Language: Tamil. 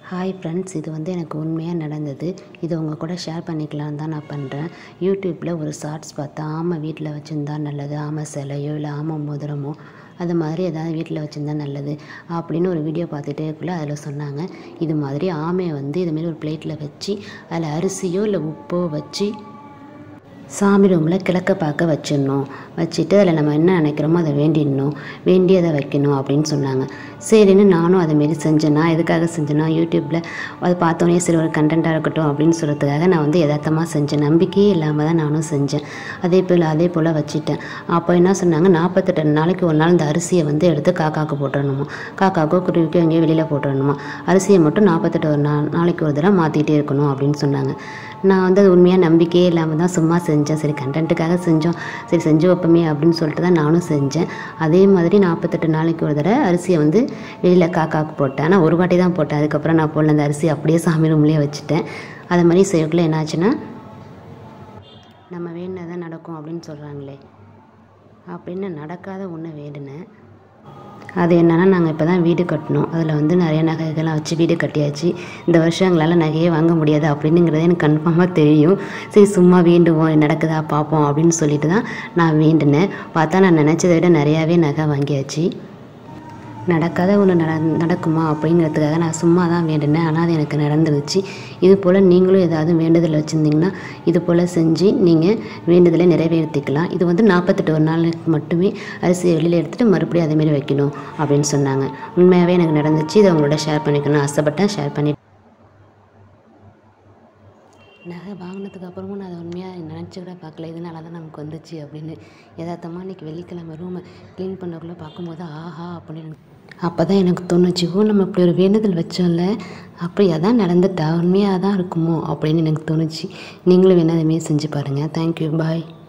ஹாய் ஃப்ரெண்ட்ஸ் இது வந்து எனக்கு உண்மையாக நடந்தது இது உங்கள் கூட ஷேர் பண்ணிக்கலான்னு தான் நான் பண்ணுறேன் யூடியூப்பில் ஒரு ஷார்ட்ஸ் பார்த்தா ஆமை வீட்டில் வச்சுருந்தா நல்லது ஆமை சிலையோ இல்லை ஆமை மோதிரமோ அது மாதிரி ஏதாவது வீட்டில் வச்சுருந்தா நல்லது அப்படின்னு ஒரு வீடியோ பார்த்துட்டே இருக்குள்ள அதில் சொன்னாங்க இது மாதிரி ஆமையை வந்து இதுமாரி ஒரு பிளேட்டில் வச்சு அதில் அரிசியோ இல்லை உப்போ வச்சு சாமி ரூமில் கிழக்க பார்க்க வச்சிடணும் வச்சுட்டு அதில் நம்ம என்ன நினைக்கிறோமோ அதை வேண்டிடணும் வேண்டி அதை வைக்கணும் அப்படின்னு சொன்னாங்க சரின்னு நானும் அதேமாரி செஞ்சேன் நான் எதுக்காக செஞ்சேன்னா யூடியூப்பில் அதை பார்த்தோன்னே சரி ஒரு கண்டென்ட்டாக இருக்கட்டும் அப்படின்னு சொல்கிறதுக்காக நான் வந்து யதார்த்தமாக செஞ்சேன் நம்பிக்கையே இல்லாமல் தான் நானும் செஞ்சேன் அதே போல் அதே போல் வச்சுட்டேன் அப்போ என்ன சொன்னாங்க நாற்பத்தெட்டு நாளைக்கு ஒரு நாள் இந்த அரிசியை வந்து எடுத்து காக்காவுக்கு போட்டுடணுமா காக்காக்கோ குருவிக்கோ எங்கேயோ வெளியில் போட்டுடணுமா அரிசியை மட்டும் நாற்பத்தெட்டு ஒரு நா நாளைக்கு ஒரு தடவை மாற்றிட்டே இருக்கணும் அப்படின்னு சொன்னாங்க நான் வந்து அது உண்மையாக நம்பிக்கையே இல்லாமல் தான் சும்மா செஞ்சேன் சரி கண்டென்ட்டுக்காக செஞ்சோம் சரி செஞ்சு வைப்போமே அப்படின்னு சொல்லிட்டு தான் நானும் செஞ்சேன் அதே மாதிரி நாற்பத்தெட்டு நாளைக்கு ஒரு தடவை அரிசியை வந்து வெளியில் காக்காவுக்கு போட்டேன் ஆனால் ஒரு வாட்டி தான் போட்டேன் அதுக்கப்புறம் நான் போடல அந்த அரிசி அப்படியே சாமி ரூம்லேயே வச்சுட்டேன் அது மாதிரி செய்யக்குள்ள என்னாச்சுன்னா நம்ம வேண்டினதான் நடக்கும் அப்படின்னு சொல்கிறாங்களே அப்படின்னு நடக்காத ஒன்று வேண்டினேன் அது என்னென்னா நாங்கள் இப்போ தான் வீடு கட்டினோம் அதில் வந்து நிறைய நகைகள்லாம் வச்சு வீடு கட்டியாச்சு இந்த வருஷம் எங்களால் நகையே வாங்க முடியாது அப்படிங்கிறது எனக்கு கன்ஃபார்மாக தெரியும் சரி சும்மா வேண்டுவோம் நடக்குதா பார்ப்போம் அப்படின்னு சொல்லிட்டு தான் நான் வேண்டினேன் பார்த்தா நான் நினச்சதை விட நிறையாவே நகை வாங்கியாச்சு நடக்காத ஒன்று நட நடக்குமா அப்படிங்கிறதுக்காக நான் சும்மா தான் வேண்டினேன் ஆனால் அது எனக்கு நடந்துருச்சு இது போல் நீங்களும் ஏதாவது வேண்டுதல் வச்சுருந்தீங்கன்னா இது போல் செஞ்சு நீங்கள் வேண்டுதலை நிறைவேற்றிக்கலாம் இது வந்து நாற்பத்தெட்டு ஒரு நாளுக்கு மட்டுமே அரிசியை வெளியில் எடுத்துகிட்டு மறுபடியும் அதேமாரி வைக்கணும் அப்படின்னு சொன்னாங்க உண்மையாகவே எனக்கு நடந்துச்சு இதை உங்களோட ஷேர் பண்ணிக்கணும் ஆசைப்பட்டேன் ஷேர் பண்ணி நகை வாங்கினதுக்கு அப்புறமும் நான் அதை உண்மையாக நினச்சி கூட பார்க்கல இதனால தான் நமக்கு வந்துச்சு அப்படின்னு யதார்த்தமாக இன்றைக்கி வெள்ளிக்கிழமை ரூமை க்ளீன் பண்ணக்குள்ளே பார்க்கும்போது ஆஹா அப்படின்னு அப்போ தான் எனக்கு தோணுச்சு ஓ நம்ம இப்படி ஒரு வேண்டுதல் வச்சோம்ல அப்படி அதான் நடந்துட்டா உண்மையாக தான் இருக்குமோ அப்படின்னு எனக்கு தோணுச்சு நீங்களும் வேணால் அதுமாரி செஞ்சு பாருங்கள் தேங்க்யூ பாய்